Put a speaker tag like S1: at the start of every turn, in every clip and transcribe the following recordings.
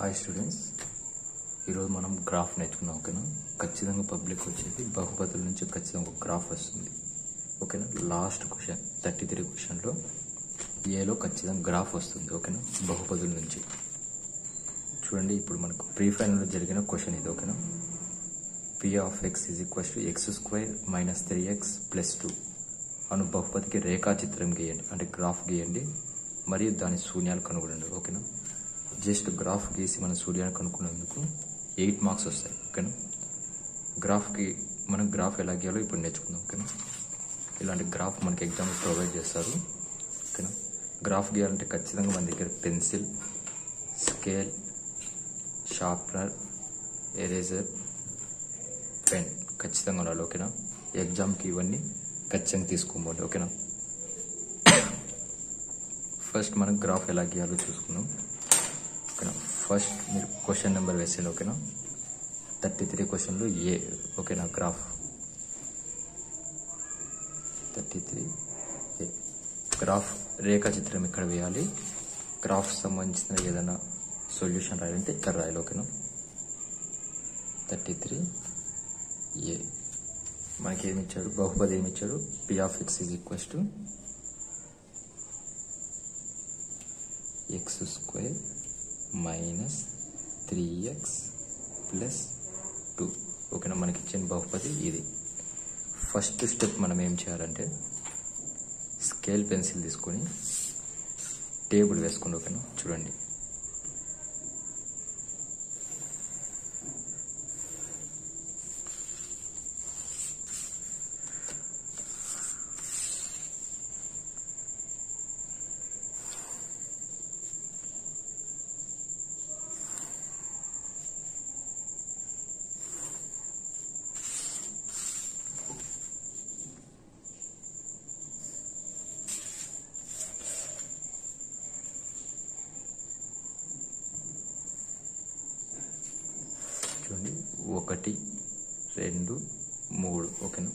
S1: hi students ఈరోజు మనం graph నేర్చుకున్నాం ఓకేనా ఖచ్చితంగా పబ్లిక్ వచ్చేది బహుపదుల నుంచి ఖచ్చితంగా ఒక గ్రాఫ్ వస్తుంది ఓకేనా లాస్ట్ క్వశ్చన్ థర్టీ త్రీ క్వశ్చన్లో ఏలో ఖచ్చితంగా గ్రాఫ్ వస్తుంది ఓకేనా బహుపదుల నుంచి చూడండి ఇప్పుడు మనకు ప్రీ ఫైనల్లో జరిగిన క్వశ్చన్ ఇది ఓకేనా P of X is equals to X square minus three X plus two అను బహుపదికి రేఖాచిత్రం గీయండి అంటే గ్రాఫ్ గీయండి మరియు దాని శూన్యాలు కనుగొనండి ఓకేనా జస్ట్ గ్రాఫ్ గీసి మన శూన్యాలు కనుక్కునేందుకు ఎయిట్ మార్క్స్ వస్తాయి ఓకేనా గ్రాఫ్కి మనం గ్రాఫ్ ఎలా గీయాలో ఇప్పుడు నేర్చుకుందాం ఓకేనా ఇలాంటి గ్రాఫ్ మనకి ఎగ్జామ్ ప్రొవైడ్ చేస్తారు ఓకేనా గ్రాఫ్ గీయాలంటే ఖచ్చితంగా మన దగ్గర pencil scale sharpener eraser pen ఖచ్చితంగా ఉండాలి ఓకేనా ఎగ్జామ్కి ఇవన్నీ ఖచ్చితంగా తీసుకోబోండి ఓకేనా ఫస్ట్ మనం గ్రాఫ్ ఎలా గీయాలో చూసుకుందాం ఓకేనా ఫస్ట్ మీరు క్వశ్చన్ నెంబర్ వేసేయండి ఓకేనా థర్టీ త్రీ క్వశ్చన్లు ఏ ఓకేనా graph thirty three A graph రేఖాచిత్రం ఇక్కడ వేయాలి గ్రాఫ్ సంబంధించిన ఏదైనా సొల్యూషన్ రాయాలంటే ఇక్కడ రాయాలి ఓకేనా థర్టీ త్రీ ఏ మనకి ఏమి ఇచ్చాడు బహుపది ఏమి ఇచ్చాడు P of X is equals to X square minus three X plus two ఓకేనా మనకి ఇచ్చిన బహుపది ఇది ఫస్ట్ స్టెప్ మనం ఏం చేయాలంటే స్కేల్ పెన్సిల్ తీసుకొని టేబుల్ వేసుకోండి ఓకేనా చూడండి చూడండి ఒకటి రెండు మూడు ఓకేనా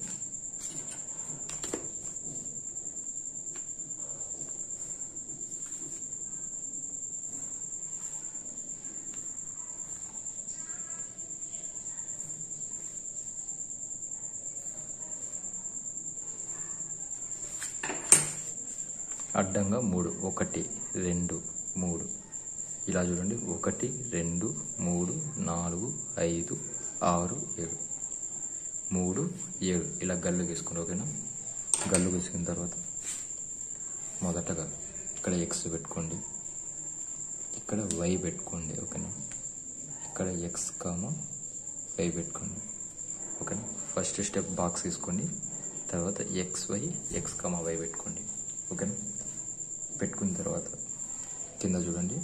S1: అడ్డంగా మూడు ఒకటి రెండు మూడు ఇలా చూడండి ఒకటి రెండు మూడు నాలుగు ఐదు ఆరు ఏడు మూడు ఏడు ఇలా గల్లు గీసుకోండి ఓకేనా గల్లు గీసుకున్న తర్వాత మొదటగా ఇక్కడ ఎక్స్ పెట్టుకోండి ఇక్కడ వై పెట్టుకోండి ఓకేనా ఇక్కడ ఎక్స్ కామ వై పెట్టుకోండి ఓకేనా ఫస్ట్ స్టెప్ బాక్స్ తీసుకోండి తర్వాత X Y X comma Y పెట్టుకోండి ఓకేనా పెట్టుకున్న తర్వాత కింద చూడండి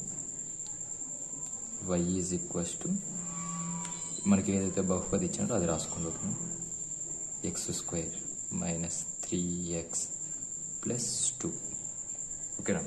S1: వై ఈజ్ ఈక్వల్స్ టు మనకి ఏదైతే బహుపది ఇచ్చాడో అది రాసుకోండి ఓకేనా X square minus three X plus two ఓకేనా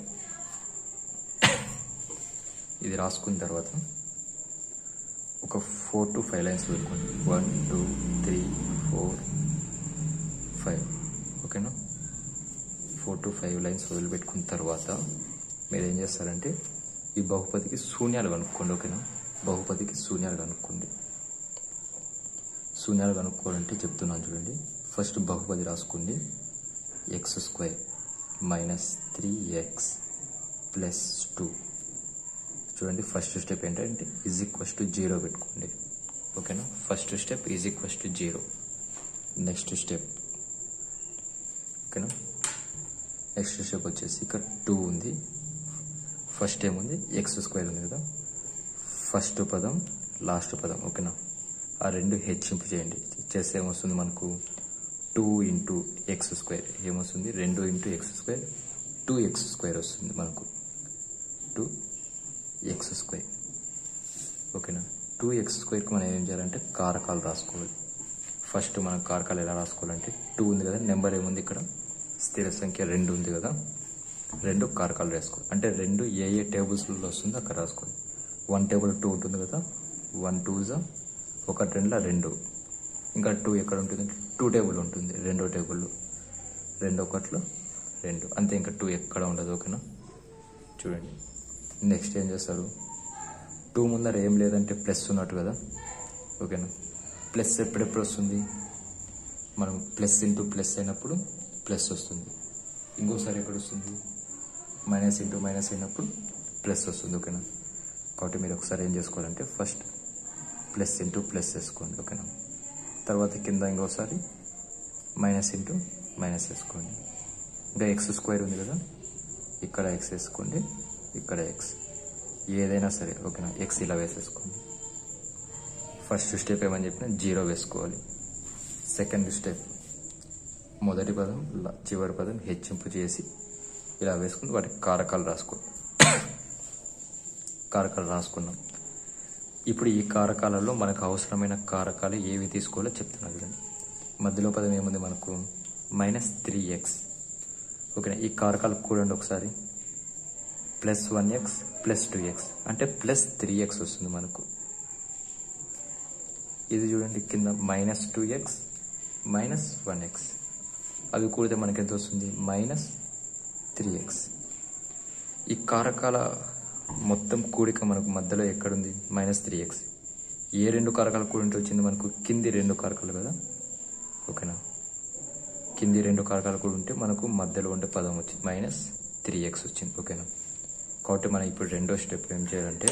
S1: ఇది రాసుకున్న తర్వాత ఒక ఫోర్ టు ఫైవ్ లైన్స్ పెట్టుకోండి one two three four five ఓకేనా ఫోర్ టు ఫైవ్ లైన్స్ వదిలిపెట్టుకున్న తర్వాత మీరు ఏం చేస్తారంటే ఈ బహుపదికి శూన్యాలు కనుక్కోండి ఓకేనా బహుపదికి శూన్యాలు కనుక్కోండి శూన్యాలు కనుక్కోవాలంటే చెప్తున్నాను చూడండి ఫస్ట్ బహుపది రాసుకోండి X square minus three X plus two చూడండి ఫస్ట్ స్టెప్ ఏంటంటే ఈజ్ ఈక్వస్ టు జీరో పెట్టుకోండి ఓకేనా first step is equals to zero next step ఓకేనా నెక్స్ట్ స్టెప్ వచ్చేసి ఇక్కడ టూ ఉంది ఫస్ట్ ఏముంది ఎక్స్ స్క్వేర్ ఉంది కదా ఫస్ట్ పదం లాస్ట్ పదం ఓకేనా ఆ రెండు హెచ్చింపు చేయండి చేస్తే ఏమొస్తుంది మనకు టూ ఇంటూ ఎక్స్ స్క్వేర్ ఏమొస్తుంది రెండు into X square two X square వస్తుంది మనకు టూ ఎక్స్ స్క్వేర్ ఓకేనా టూ ఎక్స్ స్క్వేర్కి మనం ఏం చేయాలంటే కారకాలు రాసుకోవాలి ఫస్ట్ మనం కారకాలు ఎలా రాసుకోవాలంటే టూ ఉంది కదా నెంబర్ ఏముంది ఇక్కడ స్థిర సంఖ్య రెండు ఉంది కదా రెండు కారకాలు వేసుకోవాలి అంటే రెండు ఏ ఏ టేబుల్స్లో వస్తుందో అక్కడ రాసుకోవాలి వన్ టేబుల్ టూ ఉంటుంది కదా వన్ టూ జా ఒకటి రెండులో రెండు ఇంకా టూ ఎక్కడ ఉంటుంది టూ టేబుల్ ఉంటుంది రెండో టేబుల్లో రెండో ఒకట్లో రెండు అంతే ఇంకా టూ ఎక్కడ ఉండదు ఓకేనా చూడండి నెక్స్ట్ ఏం చేస్తారు టూ ముందర ఏం లేదంటే ప్లస్ ఉన్నట్టు కదా ఓకేనా ప్లస్ ఎప్పుడెప్పుడు వస్తుంది మనం ప్లస్ ఇంటూ ప్లస్ అయినప్పుడు ప్లస్ వస్తుంది ఇంకోసారి ఎప్పుడు వస్తుంది మైనస్ ఇంటూ మైనస్ అయినప్పుడు ప్లస్ వస్తుంది ఓకేనా కాబట్టి మీరు ఒకసారి ఏం చేసుకోవాలంటే ఫస్ట్ ప్లస్ ఇంటూ ప్లస్ వేసుకోండి ఓకేనా తర్వాత కింద ఇంకోసారి మైనస్ ఇంటూ మైనస్ వేసుకోండి ఇంకా ఎక్స్ స్క్వేర్ ఉంది కదా ఇక్కడ ఎక్స్ వేసుకోండి ఇక్కడ ఎక్స్ ఏదైనా సరే ఓకేనా ఎక్స్ ఇలా వేసేసుకోండి ఫస్ట్ స్టెప్ ఏమని చెప్పినా జీరో వేసుకోవాలి సెకండ్ స్టెప్ మొదటి పదం ల- చివరి పదం హెచ్చింపు చేసి ఇలా వేసుకుని వాటికి కారకాలు రాసుకోండి కారకాలు రాసుకున్నాం ఇప్పుడు ఈ కారకాలలో మనకు అవసరమైన కారకాలు ఏవి తీసుకోవాలో చెప్తున్నా చూడండి మధ్యలో పదం ఏముంది మనకు మైనస్ త్రీ ఎక్స్ ఓకేనా ఈ కారకాలు కూడండి ఒకసారి plus one X plus two X అంటే ప్లస్ త్రీ ఎక్స్ వస్తుంది మనకు ఇది చూడండి కింద minus two X minus one X అవి కూడితే మనకి ఎంత వస్తుంది మైనస్ త్రీ ఎక్స్ ఈ కారకాల మొత్తం కూడిక మనకు మధ్యలో ఎక్కడుంది మైనస్ త్రీ ఎక్స్ ఏ రెండు కారకాలు కూడింటి వచ్చింది మనకు కింది రెండు కారకాలు కదా ఓకేనా కింది రెండు కారకాలు కూడా ఉంటే మనకు మధ్యలో ఉండే పదం వచ్చింది మైనస్ త్రీ ఎక్స్ వచ్చింది ఓకేనా కాబట్టి మనం ఇప్పుడు రెండో స్టెప్ ఏం చేయాలంటే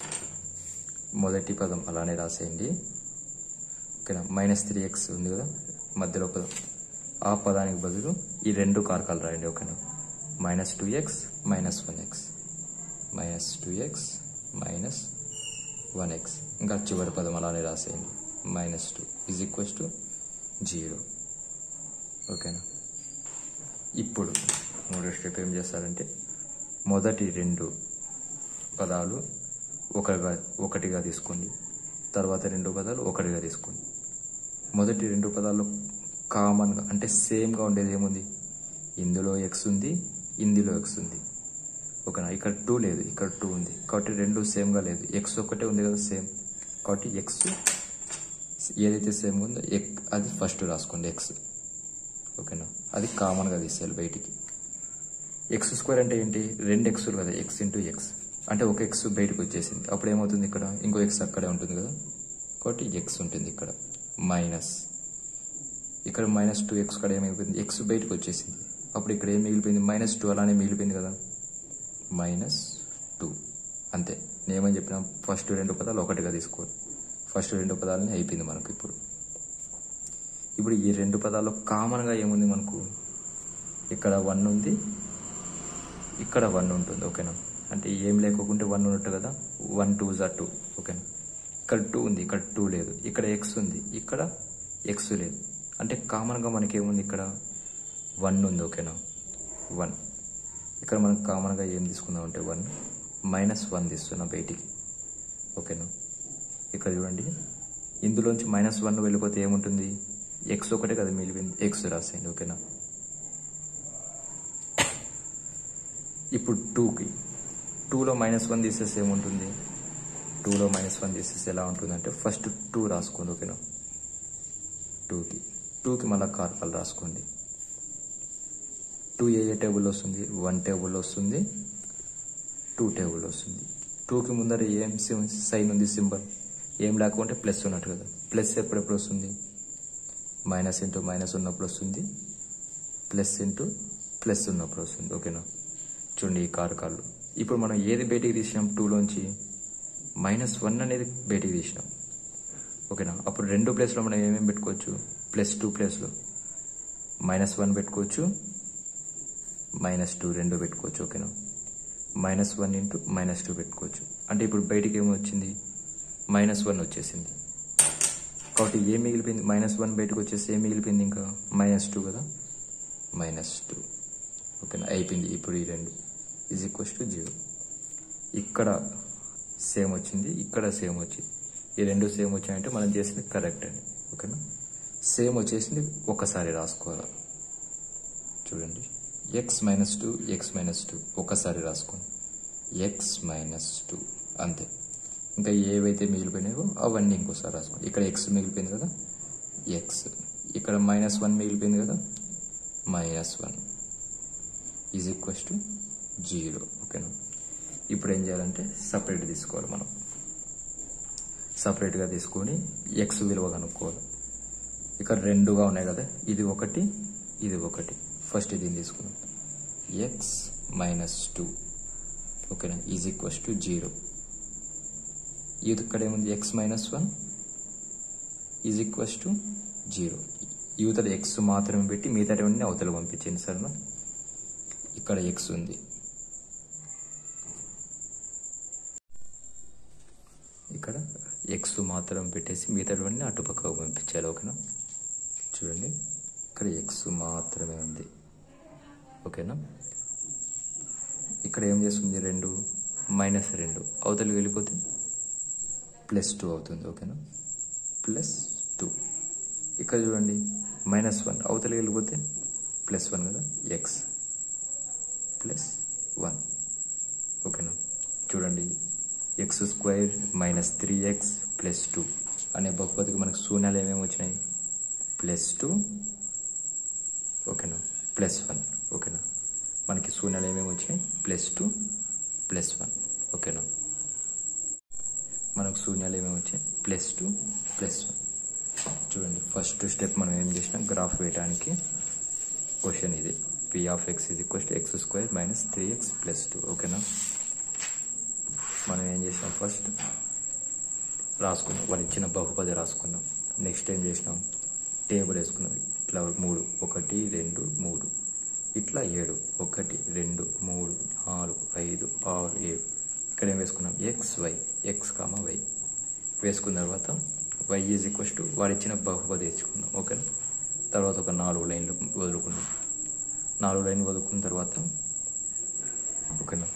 S1: మొదటి పదం అలానే రాసేయండి ఓకేనా మైనస్ త్రీ ఎక్స్ ఉంది కదా మధ్యలో పదం ఆ పదానికి బదులు ఈ రెండు కారకాలు రాయండి ఓకేనా minus two X minus one X minus two X minus one X ఇంకా చివరి పదం అలానే రాసేయండి minus two is equals to zero ఓకేనా ఇప్పుడు మూడో స్టెప్ ఏం చేస్తారంటే మొదటి రెండు పదాలు ఒకటిగా ఒకటిగా తీసుకోండి తర్వాత రెండు పదాలు ఒకటిగా తీసుకోండి మొదటి రెండు పదాలు కామన్గా అంటే సేమ్గా ఉండేది ఏముంది ఇందులో ఎక్స్ ఉంది ఇందులో ఎక్స్ ఉంది ఓకేనా ఇక్కడ టూ లేదు ఇక్కడ టూ ఉంది కాబట్టి రెండు సేమ్గా లేదు ఎక్స్ ఒక్కటే ఉంది కదా సేమ్ కాబట్టి ఎక్స్ ఏదైతే సేమ్ ఉందో ఎక్ అది ఫస్ట్ రాసుకోండి ఎక్స్ ఓకేనా అది కామన్గా తీసేయాలి బయటికి ఎక్స్ స్క్వేర్ అంటే ఏంటి రెండు ఎక్స్లు కదా ఎక్స్ ఇంటూ ఎక్స్ అంటే ఒక ఎక్స్ బయటకు వచ్చేసింది అప్పుడు ఏమవుతుంది ఇక్కడ ఇంకో ఎక్స్ అక్కడే ఉంటుంది కదా కాబట్టి ఎక్స్ ఉంటుంది ఇక్కడ మైనస్ ఇక్కడ మైనస్ టూ ఎక్స్ ఇక్కడ ఏమైపోయింది ఎక్స్ బయటకు వచ్చేసింది అప్పుడు ఇక్కడ ఏం మిగిలిపోయింది మైనస్ టూ అలానే మిగిలిపోయింది కదా మైనస్ టూ అంతే నేనేమని చెప్పిన ఫస్ట్ రెండు పదాలు ఒకటిగా తీసుకోవాలి ఫస్ట్ రెండు పదాలని అయిపోయింది మనకు ఇప్పుడు ఇప్పుడు ఈ రెండు పదాల్లో కామన్గా ఏముంది మనకు ఇక్కడ వన్ ఉంది ఇక్కడ వన్ ఉంటుంది ఓకేనా అంటే ఏం లేకోకుంటే వన్ ఉన్నట్టు కదా వన్ టూ జా టూ ఓకేనా ఇక్కడ టూ ఉంది ఇక్కడ టూ లేదు ఇక్కడ ఎక్స్ ఉంది ఇక్కడ ఎక్స్ లేదు అంటే కామన్గా మనకి ఏముంది ఇక్కడ వన్ ఉంది ఓకేనా వన్ ఇక్కడ మనం కామన్గా ఏం తీసుకుందాం అంటే వన్ మైనస్ వన్ తీస్తున్నాం బయటికి ఓకేనా ఇక్కడ చూడండి ఇందులోంచి మైనస్ వన్ వెళ్ళిపోతే ఏముంటుంది ఎక్స్ ఒకటే కదా మిగిలిపోయింది ఎక్స్ రాసేయండి ఓకేనా ఇప్పుడు టూకి టూలో మైనస్ వన్ తీసేసి ఏముంటుంది టూలో మైనస్ వన్ తీసేసి ఎలా ఉంటుందంటే ఫస్ట్ టూ రాసుకోండి ఓకేనా టూకి టూకి మళ్ళీ కార్కాలు రాసుకోండి టూ ఏ ఏ టేబుల్ వస్తుంది వన్ టేబుల్ వస్తుంది టూ టేబుల్ వస్తుంది టూకి ముందర ఏం sim- సైన్ ఉంది సింబల్ ఏం లేకుంటే ప్లస్ ఉన్నట్టు కదా ప్లస్ ఎప్పుడెప్పుడు వస్తుంది మైనస్ ఇంటూ మైనస్ ఉన్నప్పుడు వస్తుంది ప్లస్ ఇంటూ ప్లస్ ఉన్నప్పుడు వస్తుంది ఓకేనా చూడండి ఈ కారకాలు ఇప్పుడు మనం ఏది బయటికి తీసినాం టూలోంచి మైనస్ వన్ అనేది బయటికి తీసినాం ఓకేనా అప్పుడు రెండు ప్లేస్లో మనం ఏమేమి పెట్టుకోవచ్చు ప్లస్ టూ ప్లేస్లో మైనస్ వన్ పెట్టుకోవచ్చు మైనస్ టూ రెండు పెట్టుకోవచ్చు ఓకేనా minus one into minus two పెట్టుకోవచ్చు అంటే ఇప్పుడు బయటికి ఏమి వచ్చింది మైనస్ వన్ వచ్చేసింది కాబట్టి ఏం మిగిలిపోయింది మైనస్ వన్ బయటకు వచ్చేసి ఏం మిగిలిపోయింది ఇంకా మైనస్ టూ కదా మైనస్ టూ ఓకేనా అయిపోయింది ఇప్పుడు ఈ రెండు ఈజ్ ఈక్వల్స్ టు జీరో ఇక్కడ సేమ్ వచ్చింది ఇక్కడ సేమ్ వచ్చింది ఈ రెండు సేమ్ వచ్చాయంటే మనం చేసింది కరెక్ట్ అండి ఓకేనా సేమ్ వచ్చేసింది ఒకసారి రాసుకోవాలి చూడండి X minus two X minus two ఒకసారి రాసుకోండి ఎక్స్ మైనస్ టూ అంతే ఇంకా ఏవైతే మిగిలిపోయినాయో అవన్నీ ఇంకోసారి రాసుకోండి ఇక్కడ ఎక్స్ మిగిలిపోయింది కదా ఎక్స్ ఇక్కడ మైనస్ వన్ మిగిలిపోయింది కదా minus one is equals to zero ఓకేనా ఇప్పుడు ఏం చేయాలంటే సపరేట్ తీసుకోవాలి మనం సపరేట్గా తీసుకొని ఎక్స్ విలువ కనుక్కోవాలి ఇక్కడ రెండుగా ఉన్నాయి కదా ఇది ఒకటి ఇది ఒకటి ఫస్ట్ దీన్ని తీసుకుందాం ఎక్స్ మైనస్ టూ ఓకేనా ఈజ్ ఈక్వల్స్ టు జీరో ఇది ఇక్కడ ఏముంది X minus one is equals to zero యువతల ఎక్స్ మాత్రమే పెట్టి మిగతా అవతల పంపించింది సరేనా ఇక్కడ ఎక్స్ ఉంది ఇక్కడ ఎక్స్ మాత్రం పెట్టేసి మిగతావన్నీ అటుపక్కకు పంపించాలి ఓకేనా చూడండి ఇక్కడ ఎక్స్ మాత్రమే ఉంది ఓకేనా ఇక్కడ ఏం చేస్తుంది రెండు మైనస్ రెండు అవతలకి వెళ్ళిపోతే ప్లస్ టూ అవుతుంది ఓకేనా ప్లస్ టూ ఇక్కడ చూడండి మైనస్ వన్ అవతలకి వెళ్ళిపోతే ప్లస్ వన్ కదా ఎక్స్ ప్లస్ వన్ ఓకేనా చూడండి X square minus three X plus two అనే బహుపదికి మనకు శూన్యాలు ఏమేమి వచ్చినాయి ప్లస్ టూ ఓకేనా ప్లస్ వన్ ఓకేనా మనకి శూన్యాలు ఏమేమి వచ్చినాయి ప్లస్ టూ ప్లస్ వన్ ఓకేనా మనకు శూన్యాలు ఏమేమి వచ్చాయి ప్లస్ టూ ప్లస్ వన్ చూడండి ఫస్ట్ స్టెప్ మనం ఏం చేసినాం గ్రాఫ్ వేయడానికి క్వశ్చన్ ఇది పి ఆఫ్ ఎక్స్ ఇది equals to X square minus three X plus two ఓకేనా మనం ఏం చేసినాం ఫస్ట్ రాసుకున్నాం వాళ్ళు ఇచ్చిన బహుపది రాసుకున్నాం నెక్స్ట్ ఏం చేసినాం టేబుల్ వేసుకున్నాం ఇట్లా మూడు ఒకటి రెండు మూడు ఇట్లా ఏడు ఒకటి రెండు మూడు నాలుగు ఐదు ఆరు ఏడు ఇక్కడ ఏం వేసుకున్నాం X Y X comma Y వేసుకున్న తర్వాత వై ఈజ్ ఈక్వల్స్ టు వాడు ఇచ్చిన బహుపది వేసుకున్నాం ఓకేనా తర్వాత ఒక నాలుగు లైన్లు వదులుకున్నాం నాలుగు లైన్లు వదులుకున్న తర్వాత ఓకేనా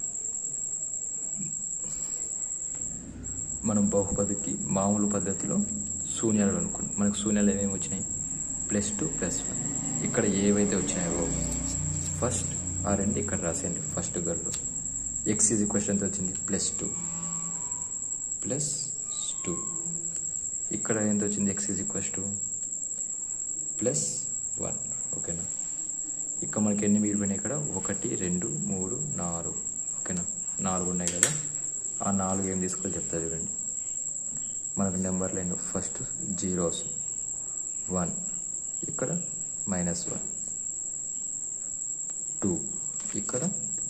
S1: మనం బహుపదికి మామూలు పద్ధతిలో శూన్యాలు అనుకున్నాం మనకు శూన్యాలు ఏమేమి వచ్చినాయి ప్లస్ టూ ప్లస్ వన్ ఇక్కడ ఏవైతే వచ్చినాయో ఫస్ట్ ఆ రెండు ఇక్కడ రాసేయండి ఫస్ట్ గర్లో ఎక్స్ ఇది క్వశ్చన్ ఎంత వచ్చింది ప్లస్ టూ ప్లస్ టూ ఇక్కడ ఎంత వచ్చింది X is equals to plus one ఓకేనా ఇక్కడ మనకి ఎన్ని మిగిలిపోయినాయి ఇక్కడ ఒకటి రెండు మూడు నాలుగు ఓకేనా నాలుగు ఉన్నాయి కదా ఆ నాలుగు ఏం తీసుకోవాలి చెప్తా చూడండి మనకు number line first zeros one ఇక్కడ మైనస్ వన్ టూ ఇక్కడ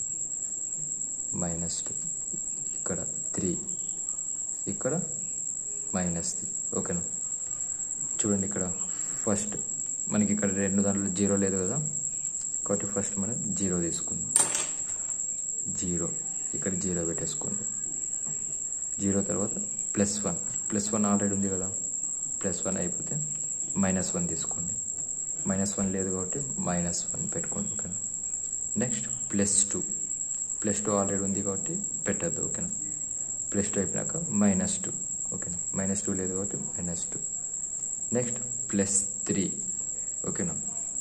S1: మైనస్ టూ ఇక్కడ త్రీ ఇక్కడ మైనస్ త్రీ ఓకేనా చూడండి ఇక్కడ ఫస్ట్ మనకి ఇక్కడ రెండు దాంట్లో జీరో లేదు కదా కాబట్టి ఫస్ట్ మనం జీరో తీసుకుందాం జీరో ఇక్కడ జీరో పెట్టేసుకోండి జీరో తర్వాత plus one plus one already ఉంది కదా ప్లస్ వన్ అయిపోతే మైనస్ వన్ తీసుకోండి మైనస్ వన్ లేదు కాబట్టి మైనస్ వన్ పెట్టుకోండి ఓకేనా next plus two plus two already ఉంది కాబట్టి పెట్టద్దు ఓకేనా ప్లస్ టూ అయిపోయినాక మైనస్ టూ ఓకేనా మైనస్ టూ లేదు కాబట్టి minus two next plus three ఓకేనా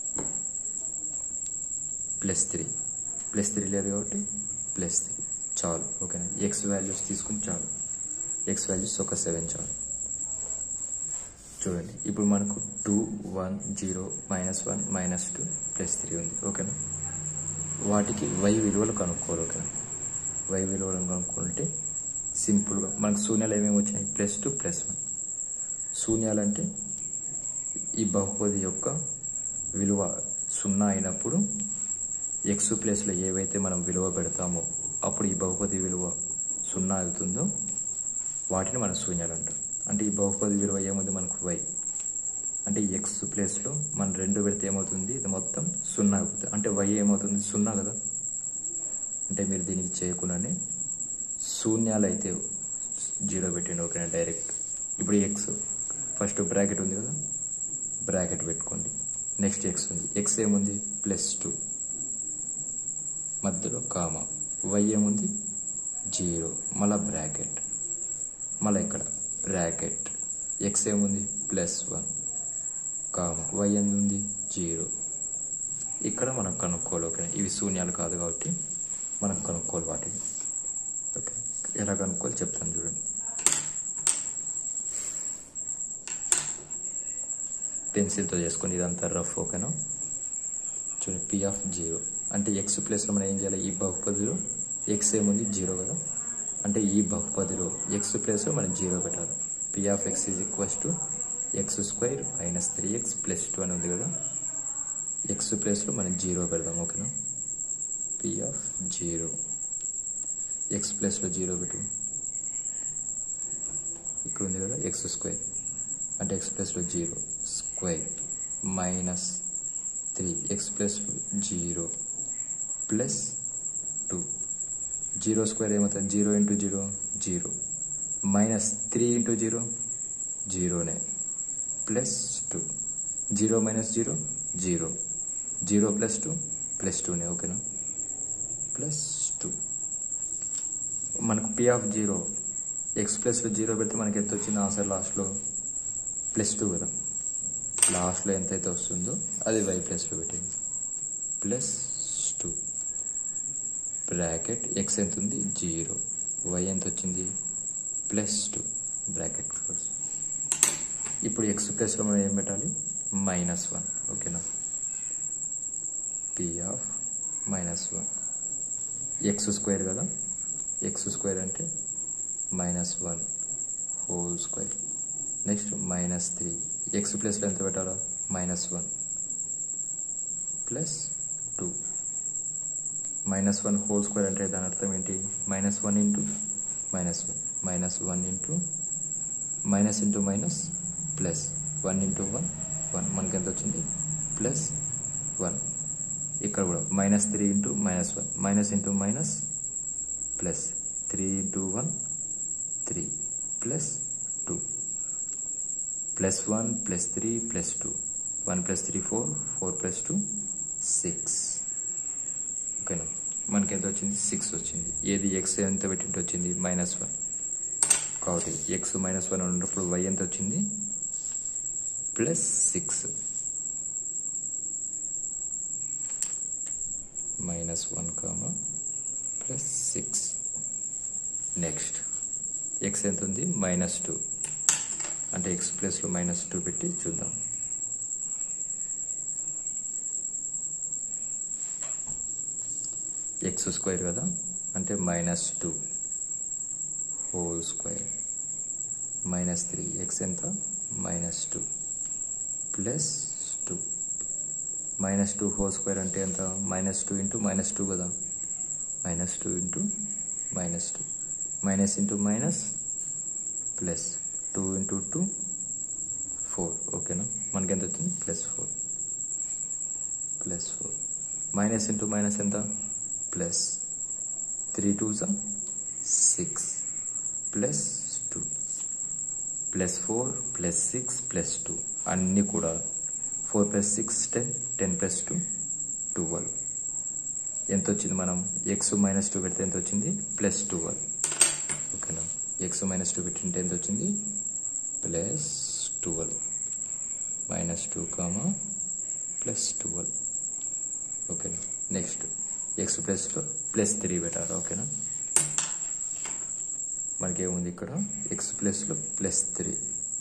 S1: ప్లస్ త్రీ ప్లస్ త్రీ లేదు కాబట్టి ప్లస్ త్రీ చాలు ఓకేనా ఎక్స్ వాల్యూస్ తీసుకుని చాలు ఎక్స్ వాల్యూస్ ఒక సెవెన్ చాలు చూడండి ఇప్పుడు మనకు two one zero minus one minus two plus three ఉంది ఓకేనా వాటికి వై విలువలు కనుక్కోవాలి ఓకేనా వై విలువలను కనుక్కుంటే సింపుల్గా మనకు శూన్యాలు ఏమేమి వచ్చినాయి ప్లస్ టూ ప్లస్ వన్ శూన్యాలంటే ఈ బహుపది యొక్క విలువ సున్నా అయినప్పుడు ఎక్స్ ప్లేస్లో ఏవైతే మనం విలువ పెడతామో అప్పుడు ఈ బహుపది విలువ సున్నా అవుతుందో వాటిని మనం శూన్యాలు అంటాం అంటే ఈ బహుపది విలువ ఏముంది మనకు వై అంటే ఎక్స్ ప్లేస్లో మనం రెండు పెడితే ఏమవుతుంది ఇది మొత్తం సున్నా అవుతుంది అంటే వై ఏమవుతుంది సున్నా కదా అంటే మీరు దీనికి చేయకుండానే శూన్యాలు అయితే జీరో పెట్టండి ఓకేనా డైరెక్ట్ ఇప్పుడు ఎక్స్ ఫస్ట్ బ్రాకెట్ ఉంది కదా బ్రాకెట్ పెట్టుకోండి నెక్స్ట్ ఎక్స్ ఉంది ఎక్స్ ఏముంది ప్లస్ టూ మధ్యలో కామ వై ఏముంది జీరో మళ్ళా బ్రాకెట్ మళ్ళీ ఇక్కడ బ్రాకెట్ ఎక్స్ ఏముంది ప్లస్ వన్ కామ వై ఎంత ఉంది జీరో ఇక్కడ మనం కనుక్కోవాలి ఓకే ఇవి శూన్యాలు కాదు కాబట్టి మనం కనుక్కోవాలి వాటిని ఓకే ఎలా కనుక్కోవాలి చెప్తాను చూడండి పెన్సిల్తో చేసుకొని ఇదంతా రఫ్ ఓకేనా చూడండి పి ఆఫ్ జీరో అంటే ఎక్స్ ప్లేస్లో మనం ఏం చేయాలి ఈ బహుపదిలో ఎక్స్ ఏముంది జీరో కదా అంటే ఈ బహుపదిలో ఎక్స్ ప్లేస్లో మనం జీరో పెట్టాలి P of X is equals to X square minus three X plus two అని ఉంది కదా ఎక్స్ ప్లేస్లో మనం జీరో పెడదాం ఓకేనా పి ఆఫ్ జీరో ఎక్స్ ప్లేస్లో జీరో పెట్టు ఇక్కడ ఉంది కదా ఎక్స్ స్క్వేర్ అంటే ఎక్స్ ప్లస్లో zero square minus three X ప్లస్లో zero plus two zero square ఏమవుతుంది zero into zero zero minus three into zero జీరోనే plus two zero minus zero zero zero plus two plus టూనే ఓకేనా plus two మనకు P of zero X ప్లస్లో zero పెడితే మనకి ఎంత వచ్చింది ఆన్సర్ లాస్ట్లో ప్లస్ టూ కదా లాస్ట్లో ఎంత అయితే వస్తుందో అది వై ప్లస్లో పెట్టింది ప్లస్ టూ బ్రాకెట్ ఎక్స్ ఎంత ఉంది జీరో వై ఎంత వచ్చింది ప్లస్ టూ బ్రాకెట్ క్లోజ్ ఇప్పుడు ఎక్స్ ప్లస్లో మనం ఏం పెట్టాలి మైనస్ వన్ ఓకేనా P of minus one X square కదా ఎక్స్ స్క్వేర్ అంటే minus one whole square next minus three X ప్లస్లో ఎంత పెట్టాలో minus one plus two minus one whole square అంటే దాని అర్థం ఏంటి minus one into minus one minus one into minus into minus plus one into one one మనకి ఎంత వచ్చింది ప్లస్ వన్ ఇక్కడ కూడా minus three into minus one minus into minus plus three into one three plus two plus one plus three plus two one plus three four four plus two six ఓకేనా మనకి ఎంత వచ్చింది six వచ్చింది ఏది X ఎంత పెట్టింటి వచ్చింది minus one కాబట్టి ఎక్స్ మైనస్ వన్ ఉన్నప్పుడు వై ఎంత వచ్చింది plus six minus one comma plus six next X ఎంత ఉంది మైనస్ టూ అంటే ఎక్స్ ప్లస్లో మైనస్ టూ పెట్టి చూద్దాం ఎక్స్ స్క్వేర్ కదా అంటే minus two whole square minus three X ఎంత minus two plus two minus two whole square అంటే ఎంత minus two into minus two కదా minus two into minus two minus into minus plus two into two four ఓకేనా మనకి ఎంత వచ్చింది plus four plus four minus into minus ఎంత plus three two జా six plus two plus four plus six plus two అన్నీ కూడా four plus six ten ten plus two twelve ఎంత వచ్చింది మనం ఎక్స్ మైనస్ టూ పెడితే ఎంత వచ్చింది ప్లస్ ట్వెల్వ్ ఓకేనా ఎక్స్ మైనస్ టూ పెట్టింటే ఎంత వచ్చింది plus twelve minus two comma plus twelve ఓకేనా నెక్స్ట్ ఎక్స్ ప్లస్లో ప్లస్ త్రీ పెట్టాలి ఓకేనా మనకేముంది ఇక్కడ ఎక్స్ ప్లస్లో ప్లస్ త్రీ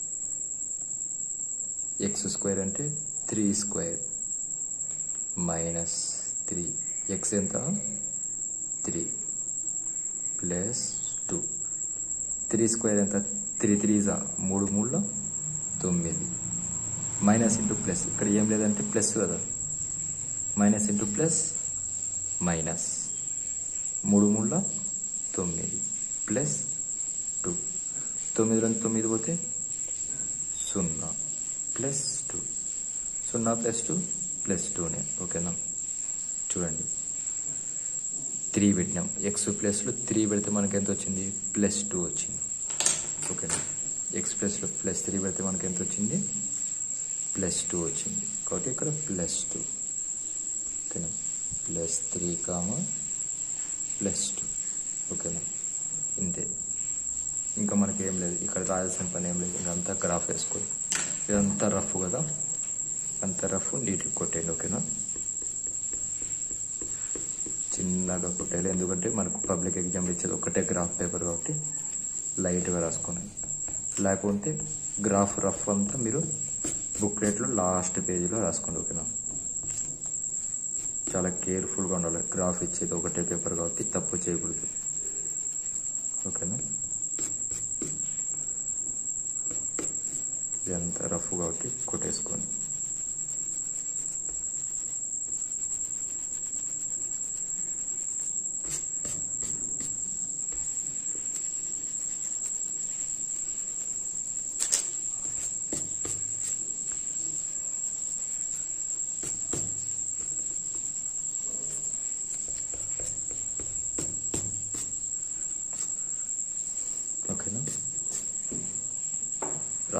S1: ఎక్స్ స్క్వేర్ అంటే three square minus three X ఎంత three plus two three square ఎంత త్రీ త్రీజా మూడు మూడులో తొమ్మిది మైనస్ ఇంటూ ప్లస్ ఇక్కడ ఏం లేదంటే ప్లస్ కదా మైనస్ ఇంటూ ప్లస్ మైనస్ మూడు మూడులో తొమ్మిది ప్లస్ టూ తొమ్మిది రెండు తొమ్మిది పోతే సున్నా ప్లస్ టూ సున్నా ప్లస్ టూ ప్లస్ టూనే ఓకేనా చూడండి త్రీ పెట్టినాం ఎక్స్ ప్లస్లో త్రీ పెడితే మనకి ఎంత వచ్చింది ప్లస్ టూ వచ్చింది ఓకేనా ఎక్స్ ప్లస్లో ప్లస్ త్రీ పెడితే మనకి ఎంత వచ్చింది ప్లస్ టూ వచ్చింది కాబట్టి ఇక్కడ ప్లస్ టూ ఓకేనా plus three comma plus two ఓకేనా ఇంతే ఇంకా మనకి ఏం లేదు ఇక్కడ రాయాల్సిన పని ఏం లేదు ఇంకా అంతా గ్రాఫ్ వేసుకోండి ఇదంతా రఫ్ కదా అంత రఫ్ నీట్గా కొట్టేయండి ఓకేనా చిన్నగా కొట్టేయాలి ఎందుకంటే మనకు పబ్లిక్ ఎగ్జామ్ ఇచ్చేది ఒకటే గ్రాఫ్ పేపర్ కాబట్టి లైట్గా రాసుకోండి లేకుంటే గ్రాఫ్ రఫ్ అంతా మీరు బుక్ రేట్లో లాస్ట్ పేజీలో రాసుకోండి ఓకేనా చాలా కేర్ఫుల్గా ఉండాలి గ్రాఫ్ ఇచ్చేది ఒకటే పేపర్ కాబట్టి తప్పు చేయకూడదు ఓకేనా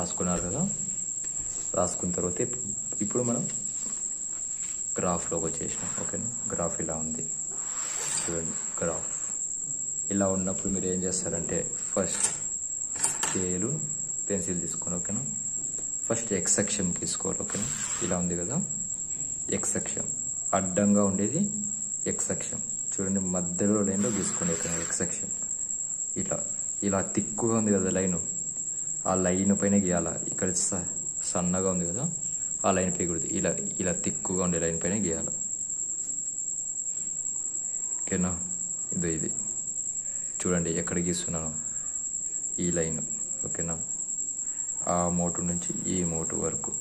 S1: రాసుకున్నారు కదా రాసుకున్న తర్వాత ఇప్- ఇప్పుడు మనం గ్రాఫ్లోకి వచ్చేసినాం ఓకేనా గ్రాఫ్ ఇలా ఉంది చూడండి గ్రాఫ్ ఇలా ఉన్నప్పుడు మీరు ఏం చేస్తారంటే ఫస్ట్ స్కేలు పెన్సిల్ తీసుకోండి ఓకేనా ఫస్ట్ ఎక్స్ సెక్షన్ తీసుకోవాలి ఓకేనా ఇలా ఉంది కదా ఎక్స్ సెక్షన్ అడ్డంగా ఉండేది ఎక్స్ సెక్షన్ చూడండి మధ్యలో లైన్లో తీసుకోండి ఓకేనా ఎక్స్ సెక్షన్ ఇట్లా ఇలా తిక్కుగా ఉంది కదా లైన్ ఆ లైన్ పైన గీయాల ఇక్కడ స- సన్నగా ఉంది కదా ఆ లైన్ పై కూడా ఇలా ఇలా తిక్కుగా ఉండే లైన్ పైన గీయాల ఓకేనా ఇదో ఇది చూడండి ఎక్కడ గీస్తున్నాను ఈ లైన్ ఓకేనా ఆ మోటు నుంచి ఈ మోటు వరకు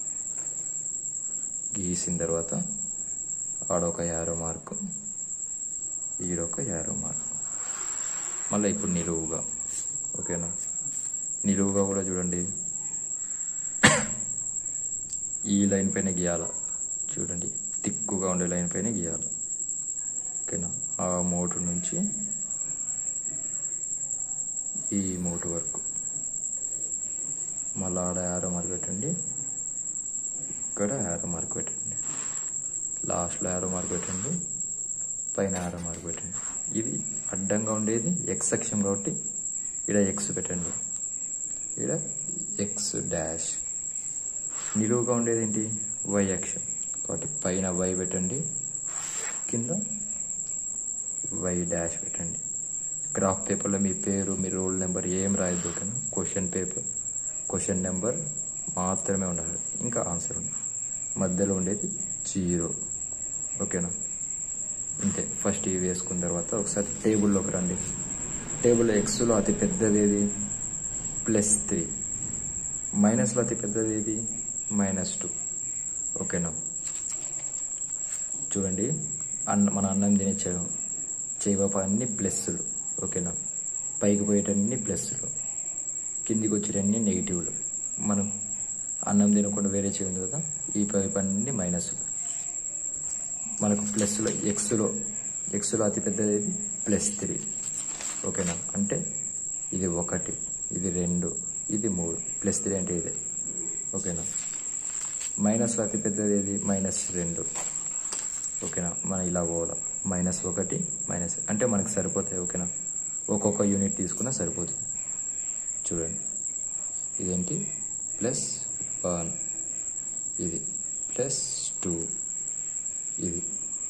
S1: గీసిన తర్వాత ఆడొక యారో మార్కు ఈడొక యారో మార్కు మళ్ళీ ఇప్పుడు నిలువుగా ఓకేనా నిలువుగా కూడా చూడండి ఈ లైన్ పైన గీయాల చూడండి తిక్కుగా ఉండే లైన్ పైన గీయాల ఓకేనా ఆ మోటు నుంచి ఈ మోటు వరకు మళ్ళీ ఆడ యారో మార్క్ పెట్టండి ఇక్కడ యారో మార్క్ పెట్టండి లాస్ట్లో యారో మార్క్ పెట్టండి పైన యారో మార్క్ పెట్టండి ఇది అడ్డంగా ఉండేది ఎక్స్ అక్షం కాబట్టి ఇక్కడ ఎక్స్ పెట్టండి ఇక్కడ ఎక్స్ డాష్ నిలువుగా ఉండేది ఏంటి వై అక్షం కాబట్టి పైన వై పెట్టండి కింద వై డాష్ పెట్టండి గ్రాఫ్ పేపర్లో మీ పేరు మీ రోల్ నెంబర్ ఏం రాయొద్దు ఓకేనా క్వశ్చన్ పేపర్ క్వశ్చన్ నెంబర్ మాత్రమే ఉండాలి ఇంకా ఆన్సర్ ఉండాలి మధ్యలో ఉండేది జీరో ఓకేనా అంతే ఫస్ట్ ఇవి వేసుకున్న తర్వాత ఒకసారి టేబుల్లోకి రండి టేబుల్ ఎక్స్లో అతి పెద్దది ఏది ప్లస్ త్రీ మైనస్లో అతి పెద్దది ఏది మైనస్ టూ ఓకేనా చూడండి అన్న మన అన్నం తినేచ్చాడు చేయబాప అన్ని ప్లస్లు ఓకేనా పైకి పోయేటన్ని ప్లస్లు కిందికి వచ్చేటన్ని నెగిటివ్లు మనం అన్నం తినకుండా వేరే చేయి ఉంది కదా ఈ పైపు అన్ని మైనస్లు మనకు ప్లస్లో ఎక్స్లో ఎక్స్లో అతి పెద్దది ఏది ప్లస్ త్రీ ఓకేనా అంటే ఇది ఒకటి ఇది రెండు ఇది మూడు ప్లస్ త్రీ అంటే ఇదే ఓకేనా మైనస్లో అతి పెద్దది ఏది మైనస్ రెండు ఓకేనా మనం ఇలా పోవాలా మైనస్ ఒకటి మైనస్ అంటే మనకు సరిపోతాయి ఓకేనా ఒక్కొక్క యూనిట్ తీసుకున్నా సరిపోతుంది చూడండి ఇదేంటి ప్లస్ వన్ ఇది ప్లస్ టూ ఇది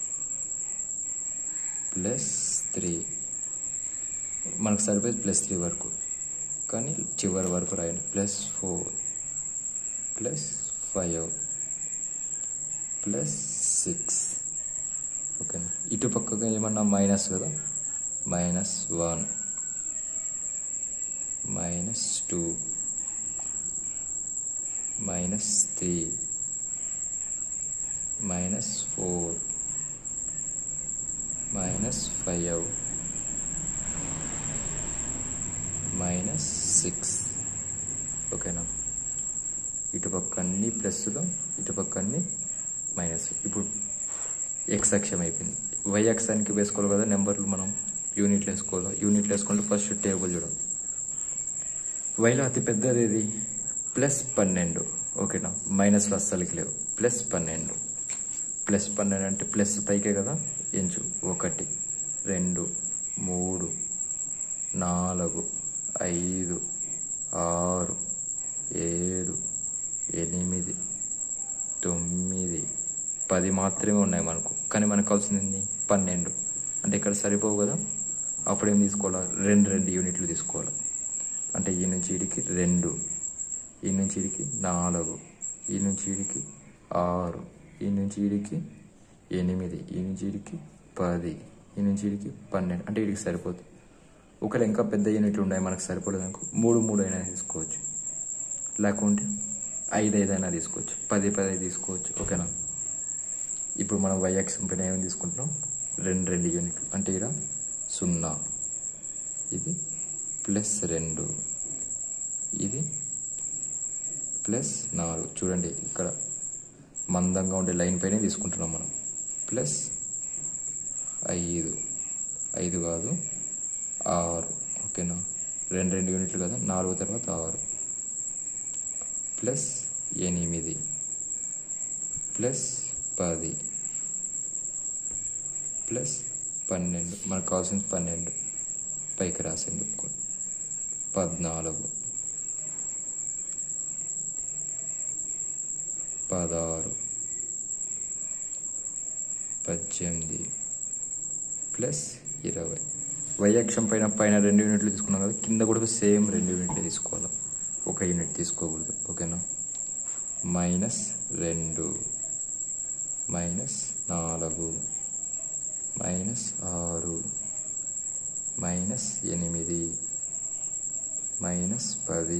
S1: ప్లస్ త్రీ మనకు సరిపోయేది ప్లస్ త్రీ వరకు కానీ చివరి వరకు రాయండి plus four plus five plus six ఓకేనా ఇటు పక్కగా ఏమన్నా మైనస్ కదా minus one minus two minus three minus four minus five minus six ఓకేనా ఇటుపక్క అన్ని ప్లస్లు ఇటుపక్క అన్ని మైనస్ ఇప్పుడు ఎక్స్ అక్షం అయిపోయింది వై అక్షానికి వేసుకోవాలి కదా నెంబర్లు మనం యూనిట్లు వేసుకోవాలి యూనిట్లు వేసుకుంటే ఫస్ట్ టేబుల్ చూడండి వైలో అతి పెద్దది ఏది ప్లస్ పన్నెండు ఓకేనా మైనస్లో అస్సలకి లేవు ప్లస్ పన్నెండు ప్లస్ పన్నెండు అంటే ప్లస్ పైకే కదా ఎంచు ఒకటి రెండు మూడు నాలుగు ఐదు ఆరు ఏడు ఎనిమిది తొమ్మిది పది మాత్రమే ఉన్నాయి మనకు కానీ మనకు కావాల్సింది పన్నెండు అంటే ఇక్కడ సరిపోవు కదా అప్పుడు ఏం తీసుకోవాలా రెండు రెండు యూనిట్లు తీసుకోవాలి అంటే ఈ నుంచి ఈడికి రెండు ఈ నుంచి ఈడికి నాలుగు ఈ నుంచి ఈడికి ఆరు ఈ నుంచి ఈడికి ఎనిమిది ఈ నుంచి ఈడికి పది ఈ నుంచి ఈడికి పన్నెండు అంటే వీడికి సరిపోతుంది ఒకవేళ ఇంకా పెద్ద యూనిట్లు ఉన్నాయి మనకు సరిపోలేదు అనుకో మూడు మూడు అయినా తీసుకోవచ్చు లేకుంటే ఐదు ఐదు అయినా తీసుకోవచ్చు పది పది తీసుకోవచ్చు ఓకేనా ఇప్పుడు మనం వైఎక్స్ పైన ఏమైనా తీసుకుంటున్నాం రెండు రెండు యూనిట్లు అంటే ఇక్కడ సున్నా ఇది ప్లస్ రెండు ఇది ప్లస్ నాలుగు చూడండి ఇక్కడ మందంగా ఉండే లైన్ పైనే తీసుకుంటున్నాం మనం ప్లస్ ఐదు ఐదు కాదు ఆరు ఓకేనా రెండు రెండు యూనిట్లు కదా నాలుగు తర్వాత ఆరు ప్లస్ ఎనిమిది ప్లస్ పది ప్లస్ పన్నెండు మనకు కావాల్సింది పన్నెండు పైకి రాసేందుకు పద్నాలుగు పదహారు పద్దెనిమిది ప్లస్ ఇరవై వై అక్షం పైన పైన రెండు యూనిట్లు తీసుకున్నాం కదా కింద కూడా సేమ్ రెండు యూనిట్లు తీసుకోవాలి ఒక యూనిట్ తీసుకోకూడదు ఓకేనా మైనస్ రెండు మైనస్ నాలుగు మైనస్ ఆరు మైనస్ ఎనిమిది మైనస్ పది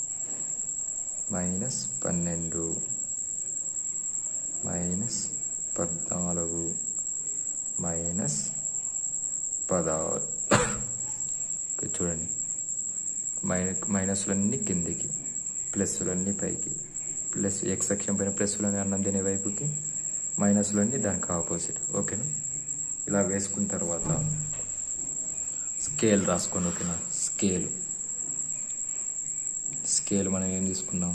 S1: మైనస్ పన్నెండు మైనస్ పద్నాలుగు మైనస్ పదహారు ఇక్కడ చూడండి మైన మైనస్లన్నీ కిందికి ప్లస్లన్నీ పైకి ప్లస్ ఎక్స్ అక్షం పైన ప్లస్లన్నీ అన్నం తినే వైపుకి మైనస్లన్నీ దానికి ఆపోజిట్ ఓకేనా ఇలా వేసుకున్న తర్వాత స్కేల్ రాసుకోండి ఓకేనా స్కేల్ స్కేల్ మనం ఏం తీసుకున్నాం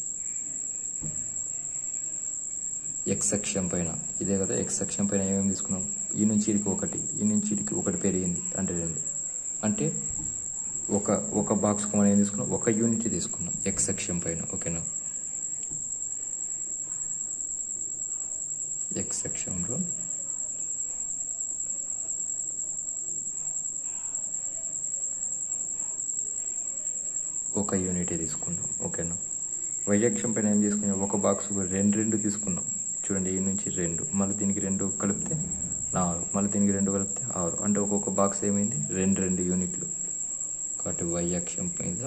S1: ఎక్స్ అక్షం పైన ఇదే కదా ఎక్స్ అక్షం పైన ఏమేమి తీసుకున్నాం ఈ నుంచి ఇడికి ఒకటి ఈ నుంచి ఇడికి ఒకటి పెరిగింది అంటే రెండు అంటే ఒక ఒక బాక్స్కి మనం ఏం తీసుకున్నాం ఒక యూనిట్ తీసుకున్నాం ఎక్స్ అక్షం పైన ఓకేనా ఎక్స్ అక్షంలో ఒక యూనిట్ తీసుకున్నాం ఓకేనా వైజాక్షం పైన ఏం తీసుకున్నాం ఒక బాక్స్ రెండు రెండు తీసుకున్నాం చూడండి ఈ నుంచి రెండు మళ్ళీ దీనికి రెండు కలిపితే నాలుగు మళ్ళీ దీనికి రెండు కలిపితే ఆరు అంటే ఒక్కొక్క బాక్స్ ఏమైంది రెండు రెండు యూనిట్లు కాబట్టి వై అక్షం మీద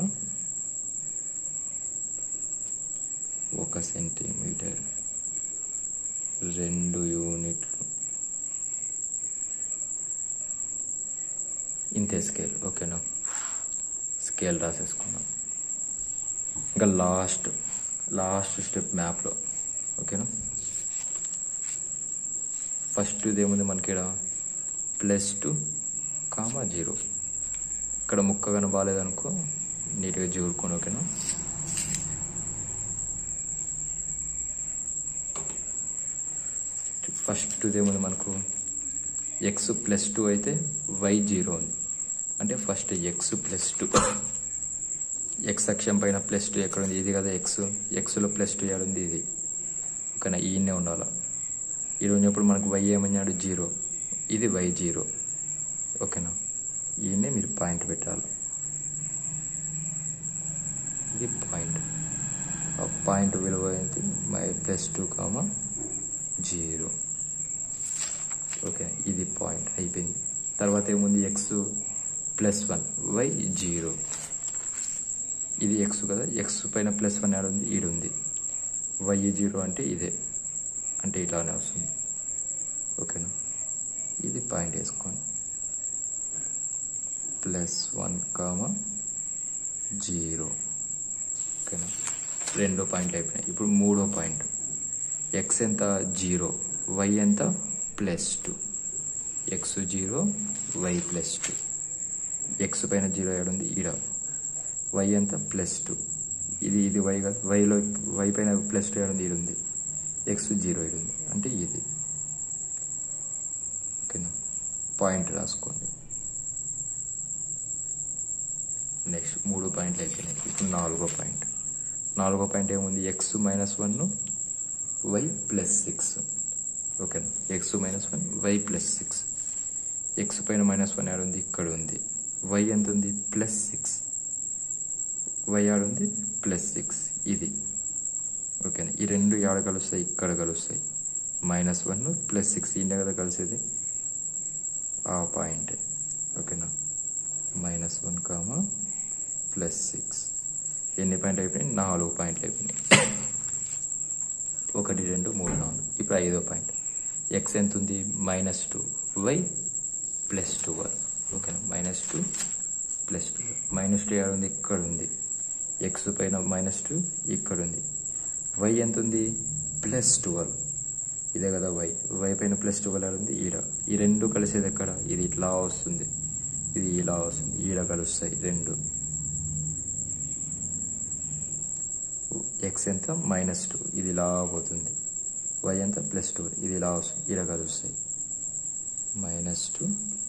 S1: ఒక సెంటీమీటర్ రెండు యూనిట్లు ఇంతే స్కేల్ ఓకేనా స్కేల్ రాసేసుకున్నాం ఇంకా లాస్ట్ లాస్ట్ స్టెప్ మ్యాప్లో ఓకేనా ఫస్ట్ ఏముంది మనకి ఇక్కడ ప్లస్ టూ కామా జీరో ఇక్కడ ముక్క కనబాలేదనుకో నీట్గా జూరుకొని ఓకేనా ఫస్ట్ ఏముంది మనకు ఎక్స్ ప్లస్ టూ అయితే వై జీరో ఉంది అంటే first X plus two X అక్షం పైన ప్లస్ టూ ఎక్కడ ఉంది ఇది కదా ఎక్స్ ఎక్స్లో ప్లస్ టూ ఏడుంది ఇది ఓకేనా ఈయనే ఉండాలి ఈడు ఉన్నప్పుడు మనకు వై ఏమన్నాడు జీరో ఇది వై జీరో ఓకేనా ఈయనే మీరు పాయింట్ పెట్టాలి ఇది పాయింట్ ఆ పాయింట్ విలువ ఏంటి మై plus two comma zero okay ఇది పాయింట్ అయిపోయింది తర్వాత ఏముంది X plus one Y zero ఇది ఎక్స్ కదా ఎక్స్ పైన ప్లస్ వన్ యాడ్ ఉంది ఈడు ఉంది వై జీరో అంటే ఇదే అంటే ఇలానే వస్తుంది ఓకేనా ఇది పాయింట్ వేసుకోండి ప్లస్ వన్ కామా జీరో ఓకేనా రెండో పాయింట్ అయిపోయినాయి ఇప్పుడు మూడో పాయింట్ ఎక్స్ ఎంత జీరో వై ఎంత plus two X zero Y plus two X పైన జీరో ఏడుంది ఈడ వై ఎంత ప్లస్ టూ ఇది ఇది వై కదా వైలో వై పైన ప్లస్ టూ ఏడుంది ఈడు ఉంది ఎక్స్ జీరో ఈడు ఉంది అంటే ఇది ఓకేనా పాయింట్ రాసుకోండి నెక్స్ట్ మూడు పాయింట్లు అయిపోయినాయి ఇప్పుడు నాలుగో పాయింట్ నాలుగో పాయింట్ ఏముంది X minus one Y plus six ఓకేనా X minus one Y plus six X పైన మైనస్ వన్ యాడ్ ఉంది ఇక్కడ ఉంది వై ఎంత ఉంది ప్లస్ సిక్స్ వై యాడ్ ఉంది ప్లస్ సిక్స్ ఇది ఓకేనా ఈ రెండు యాడ కలుస్తాయి ఇక్కడ కలుస్తాయి మైనస్ వన్ ప్లస్ సిక్స్ ఇండియా కదా కలిసేది ఆ పాయింట్ ఓకేనా minus one comma plus six ఎన్ని పాయింట్ అయిపోయినాయి నాలుగు పాయింట్లు అయిపోయినాయి ఒకటి రెండు మూడు నాలుగు ఇప్పుడు ఐదో పాయింట్ ఎక్స్ ఎంత ఉంది minus two Y plus two ఓకేనా minus two plus two minus two ఏడు ఉంది ఇక్కడ ఉంది ఎక్స్ పైన మైనస్ టూ ఇక్కడ ఉంది వై ఎంత ఉంది ప్లస్ ట్వెల్వ్ ఇదే కదా వై వై పైన ప్లస్ ట్వెల్వ్ ఉంది ఈడ ఈ రెండు కలిసేది ఎక్కడ ఇది ఇట్లా వస్తుంది ఇది ఇలా వస్తుంది ఈడ కలుస్తాయి రెండు ఎక్స్ ఎంత మైనస్ టూ ఇది ఇలా పోతుంది వై ఎంత ప్లస్ టూ ఇది ఇలా వస్తుంది ఇలా కలుస్తాయి మైనస్ టూ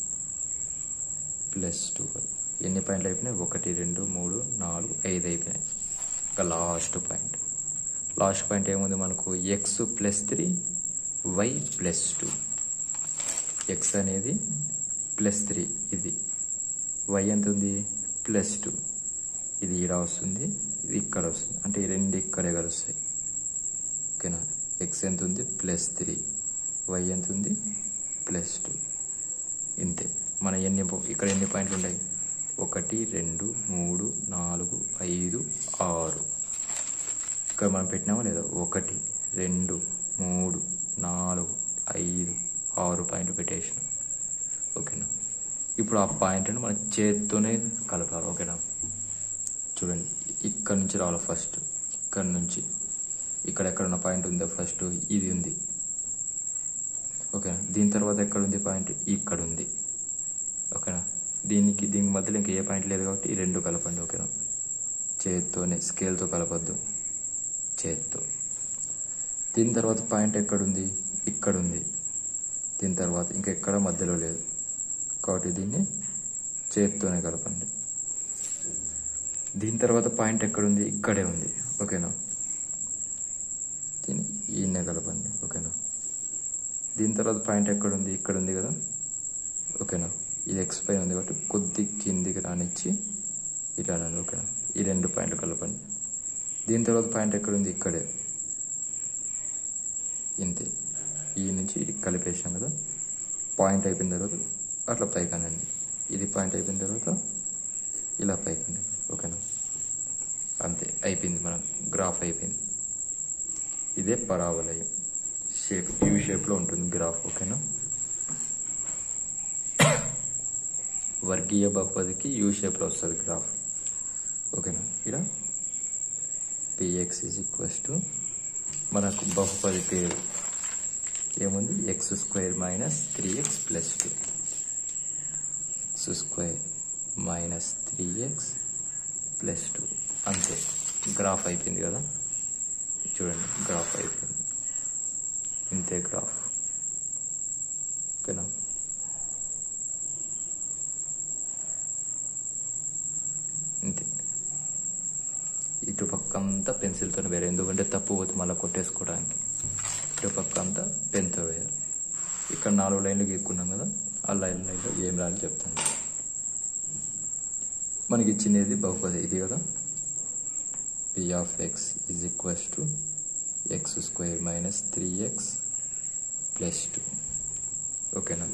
S1: ప్లస్ టూ ఎన్ని పాయింట్లు అయిపోయినాయి ఒకటి రెండు మూడు నాలుగు ఐదు అయిపోయినాయి ఇంకా లాస్ట్ పాయింట్ లాస్ట్ పాయింట్ ఏముంది మనకు X plus three Y plus two X అనేది ప్లస్ త్రీ ఇది వై ఎంత ఉంది ప్లస్ టూ ఇది ఇక్కడ వస్తుంది ఇది ఇక్కడ వస్తుంది అంటే ఈ రెండు ఇక్కడే కలుస్తాయి ఓకేనా ఎక్స్ ఎంత ఉంది ప్లస్ త్రీ వై ఎంత ఉంది ప్లస్ టూ ఇంతే మన ఎన్ని పో- ఇక్కడ ఎన్ని పాయింట్లు ఉన్నాయి ఒకటి రెండు మూడు నాలుగు ఐదు ఆరు ఇక్కడ మనం పెట్టినామా లేదా ఒకటి రెండు మూడు నాలుగు ఐదు ఆరు పాయింట్లు పెట్టేసినాం ఓకేనా ఇప్పుడు ఆ పాయింట్ని మనం చేత్తోనే కలపాలి ఓకేనా చూడండి ఇక్కడ నుంచి రావాలి ఫస్ట్ ఇక్కడ నుంచి ఇక్కడ ఎక్కడ ఉన్న పాయింట్ ఉందో ఫస్ట్ ఇది ఉంది ఓకేనా దీని తర్వాత ఎక్కడ ఉంది పాయింట్ ఇక్కడ ఉంది ఓకేనా దీనికి దీనికి మధ్యలో ఇంకా ఏ పాయింట్ లేదు కాబట్టి ఈ రెండు కలపండి ఓకేనా చేత్తోనే స్కేల్తో కలపద్దు చేత్తో దీని తర్వాత పాయింట్ ఎక్కడుంది ఇక్కడ ఉంది దీని తర్వాత ఇంకా ఎక్కడ మధ్యలో లేదు కాబట్టి దీన్ని చేత్తోనే కలపండి దీని తర్వాత పాయింట్ ఎక్కడుంది ఇక్కడే ఉంది ఓకేనా దీన్ని ఈయనే కలపండి ఓకేనా దీని తర్వాత పాయింట్ ఎక్కడుంది ఇక్కడ ఉంది కదా ఓకేనా ఇది ఎక్స్ పైన ఉంది కాబట్టి కొద్ది కిందికి రానిచ్చి ఇట్లా అనండి ఓకేనా ఈ రెండు పాయింట్లు కలపండి దీని తర్వాత పాయింట్ ఎక్కడుంది ఇక్కడే ఇంతే ఈ నుంచి ఇది కలిపేసాం కదా పాయింట్ అయిపోయిన తర్వాత అట్లా పైకి అనండి ఇది పాయింట్ అయిపోయిన తర్వాత ఇలా పైకి అనండి ఓకేనా అంతే అయిపోయింది మన గ్రాఫ్ అయిపోయింది ఇదే పరావలయం షేప్ యూ షేప్లో ఉంటుంది గ్రాఫ్ ఓకేనా వర్గీయ బహుపదికి యూ షేప్లో వస్తుంది గ్రాఫ్ ఓకేనా ఇక్కడ పిఎక్స్ ఈజ్ ఈక్వల్స్ టు మనకు బహుపది పేరు ఏముంది X square minus three X plus two X square minus three X plus two అంతే గ్రాఫ్ అయిపోయింది కదా చూడండి గ్రాఫ్ అయిపోయింది ఇంతే గ్రాఫ్ ఓకేనా ఇంతే ఇటు పక్క అంతా పెన్సిల్తో వేరే ఎందుకంటే తప్పు పోతే మళ్ళీ కొట్టేసుకోవడానికి ఇటు పక్క అంతా పెన్తో వేయాలి ఇక్కడ నాలుగు లైన్లు గీక్కున్నాం కదా ఆ లైన్ లైన్లో ఏం రాయాలి చెప్తాను మనకి ఇచ్చినది బహుపది ఇది కదా P of X is equals to X square minus three X plus two ఓకేనా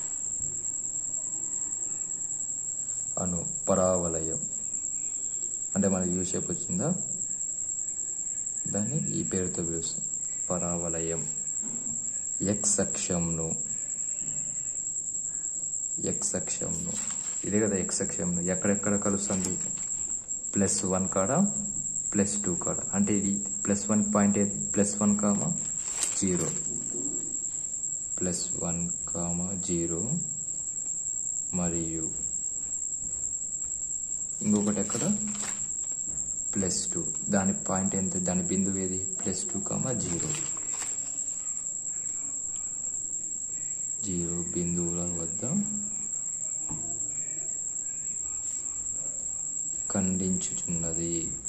S1: అను పరావలయం అంటే మనకి యూ షేప్ వచ్చిందా దాన్ని ఈ పేరుతో పిలుస్తాం పరావలయం ఎక్స్ అక్షంను ఎక్స్ అక్షంను ఇదే కదా ఎక్స్ అక్షంను ఎక్కడెక్కడ కలుస్తుంది ప్లస్ వన్ కాడ ప్లస్ టూ కాడ అంటే ఇది ప్లస్ వన్ పాయింట్ ఏది plus one comma zero plus one comma zero మరియు ఇంకొకటి ఎక్కడ ప్లస్ టూ దాని పాయింట్ ఎంత దాని బిందువు ఏది plus two comma zero zero బిందువుల వద్ద ఖండించుచున్నది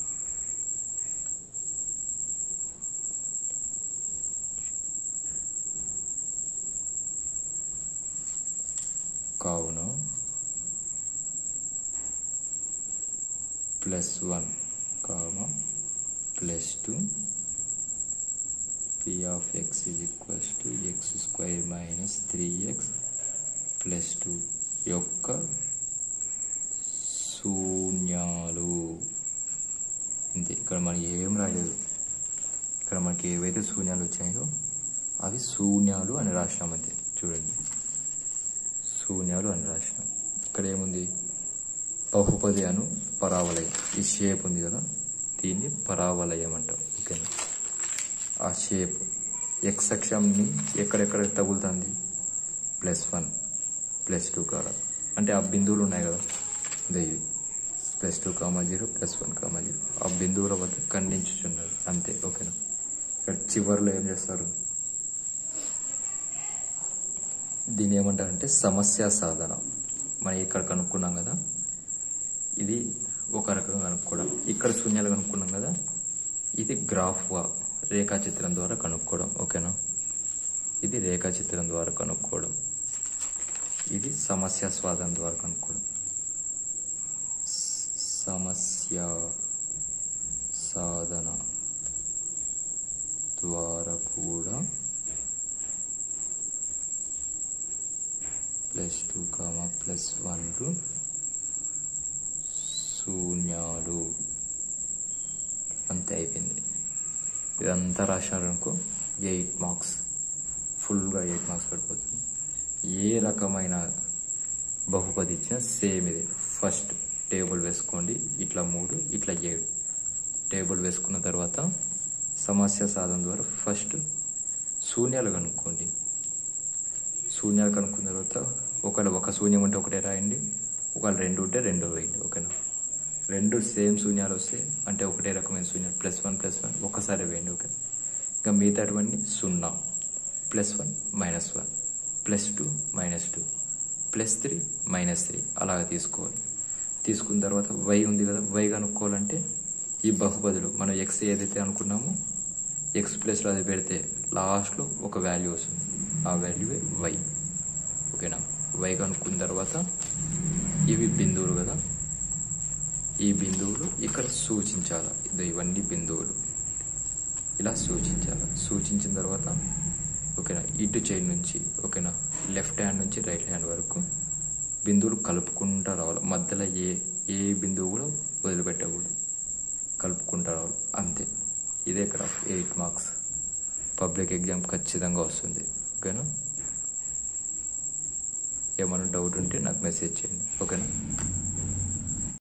S1: కావున plus one comma plus two P of X is equals to X square minus three X plus two యొక్క శూన్యాలు ఇంతే ఇక్కడ మనకి ఏం రాయలేదు ఇక్కడ మనకి ఏవైతే శూన్యాలు వచ్చాయో అవి శూన్యాలు అని రాసినాం అంతే చూడండి శూన్యాలు అని రాసినాం ఇక్కడ ఏముంది బహుపది అను పరావలయం ఈ షేప్ ఉంది కదా దీన్ని పరావలయం అంటాం ఓకేనా ఆ షేప్ ఎక్స్ అక్షంని ఎక్కడెక్కడ తగులుతుంది ప్లస్ వన్ ప్లస్ టూ కాడ అంటే ఆ బిందువులు ఉన్నాయి కదా ఇదే ఇవి plus two comma zero plus one comma zero ఆ బిందువుల వద్ద ఖండించుచున్నది అంతే ఓకేనా ఇక్కడ చివరిలో ఏం చేస్తారు దీని ఏమంటారంటే సమస్య సాధన మనం ఇక్కడ కనుక్కున్నాం కదా ఇది ఒక రకంగా కనుక్కోవడం ఇక్కడ శూన్యాలు కనుక్కున్నాం కదా ఇది గ్రాఫ్గా రేఖాచిత్రం ద్వారా కనుక్కోవడం ఓకేనా ఇది రేఖాచిత్రం ద్వారా కనుక్కోవడం ఇది సమస్య స్వాదం ద్వారా కనుక్కోవడం స- సమస్య సాధన ద్వారా కూడా ప్లస్ టూ కామా ప్లస్ వన్లు శూన్యాలు అంతే అయిపోయింది ఇదంతా రాశారనుకో ఎయిట్ మార్క్స్ ఫుల్గా ఎయిట్ మార్క్స్ పడిపోతుంది ఏ రకమైన బహుపది ఇచ్చినా సేమ్ ఇది ఫస్ట్ టేబుల్ వేసుకోండి ఇట్లా మూడు ఇట్లా ఏడు టేబుల్ వేసుకున్న తర్వాత సమస్య సాధన ద్వారా ఫస్ట్ శూన్యాలు కనుక్కోండి శూన్యాలు కనుక్కున్న తర్వాత ఒకవేళ ఒక శూన్యం ఉంటే ఒకటే రాయండి ఒకవేళ రెండు ఉంటే రెండు వేయండి ఓకేనా రెండు సేమ్ శూన్యాలు వస్తాయి అంటే ఒకటే రకమైన శూన్యాలు ప్లస్ వన్ ప్లస్ వన్ ఒకసారి వేయండి ఓకే ఇంకా మిగతాటువంటి సున్నా plus one minus one plus two minus two plus three minus three అలాగ తీసుకోవాలి తీసుకున్న తర్వాత వై ఉంది కదా వై కనుక్కోవాలంటే ఈ బహుపదులు మనం ఎక్స్ ఏదైతే అనుకున్నామో ఎక్స్ ప్లస్లో అది పెడితే లాస్ట్లో ఒక వాల్యూ వస్తుంది ఆ వాల్యూవే వై ఓకేనా వై కనుక్కున్న తర్వాత ఇవి బిందువులు కదా ఈ బిందువులు ఇక్కడ సూచించాలి ఇదో ఇవన్నీ బిందువులు ఇలా సూచించాలి సూచించిన తర్వాత ఓకేనా ఇటు చైన్ నుంచి ఓకేనా లెఫ్ట్ హ్యాండ్ నుంచి రైట్ హ్యాండ్ వరకు బిందువులు కలుపుకుంటూ రావాలి మధ్యలో ఏ ఏ బిందువు కూడా వదిలిపెట్టకూడదు కలుపుకుంటూ రావాలి అంతే ఇదే graph eight marks public exam ఖచ్చితంగా వస్తుంది ఓకేనా ఏమైనా డౌట్ ఉంటే నాకు మెసేజ్ చేయండి ఓకేనా